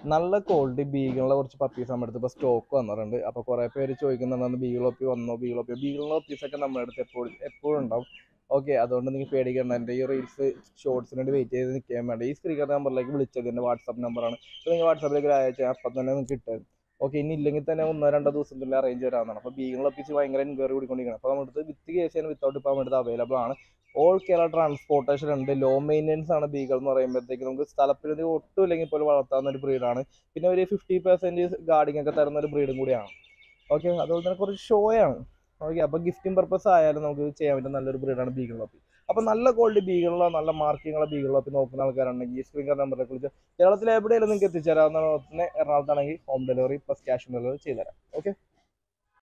നല്ല ക്വാളിറ്റി ബീഗിളിലെ കുറച്ച് പപ്പീസ് നമ്മുടെ അടുത്ത് ഇപ്പോൾ സ്റ്റോക്ക് വന്നിട്ടുണ്ട് അപ്പോൾ കുറേ പേര് ചോദിക്കുന്നുണ്ടായിരുന്നു ബീഗിൾ ഒപ്പി വന്നോ ബീഗിൾ ഒപ്പി ബീഗിളിലെ ഒപ്പീസൊക്കെ നമ്മുടെ അടുത്ത് എപ്പോഴും എപ്പോഴും ഉണ്ടാവും ഓക്കെ അതുകൊണ്ട് നിങ്ങൾ പേടിക്കേണ്ട എൻ്റെ ഈ റീൽസ് ഷോർട്സിന് വേണ്ടി വെയിറ്റ് ചെയ്ത് നിൽക്കാൻ വേണ്ട ഈ സ്ക്രീൻ നമ്പറിലേക്ക് വിളിച്ചത് എൻ്റെ വാട്സാപ്പ് നമ്പറാണ് അപ്പോൾ നിങ്ങൾ വാട്സാപ്പിലേക്ക് അയച്ചാൽ അപ്പം തന്നെ നിങ്ങൾക്ക് കിട്ടും ഓക്കെ ഇനി ഇല്ലെങ്കിൽ തന്നെ ഒന്നോ രണ്ടോ ദിവസത്തിൽ അറേഞ്ച് ചെയ്യാവുന്നതാണ് അപ്പോൾ ബീഗിൾ ഒപ്പിച്ച് ഭയങ്കര എൻക്വയറി കൂടിക്കൊണ്ടിരിക്കണം അപ്പോൾ നമ്മുടെ അടുത്ത് വിത്ത് കേസ് ചെയ്യാൻ വിത്തൗട്ട് ഇപ്പോൾ നമ്മുടെ അടുത്ത് അവൈലബിൾ ആണ് ഓൾ കേരള ട്രാൻസ്പോർട്ടേഷൻ ഉണ്ട് ലോ മെയിൻ്റെനൻസ് ആണ് ബീഗൾ എന്ന് പറയുമ്പോഴത്തേക്ക് നമുക്ക് സ്ഥലപ്പരിധി ഒട്ടും ഇല്ലെങ്കിൽ പോലും വളർത്താവുന്ന ഒരു ബ്രീഡാണ് പിന്നെ ഒരു ഫിഫ്റ്റി പെർസെൻറ്റ് ഗാർഡിങ് ഒക്കെ തരുന്ന ഒരു ബ്രീഡും കൂടിയാണ് ഓക്കെ അതുപോലെ തന്നെ കുറച്ച് ഷോയാണ് ഓക്കെ അപ്പോൾ ഗിഫ്റ്റിംഗ് പർപ്പസ് ആയാലും നമുക്ക് ചെയ്യാൻ പറ്റുന്ന നല്ലൊരു ബ്രീഡാണ് ബീഗൾ ഒപ്പി അപ്പോൾ നല്ല ക്വാളിറ്റി ബീഗളുള്ള നല്ല മാർക്കിങ്ങുള്ള ബീഗൾ ഒപ്പി നോക്കുന്ന ആൾക്കാരുണ്ടെങ്കിൽ ഈ സ്ക്രീൻ നമ്പറിലേക്ക് വിളിച്ച് കേരളത്തിൽ എവിടെയെങ്കിലും നിങ്ങൾക്ക് എത്തിച്ചേരാവുന്ന തന്നെ എറണാകുളത്താണെങ്കിൽ home delivery plus cash on delivery ചെയ്തുതരാം ഓക്കെ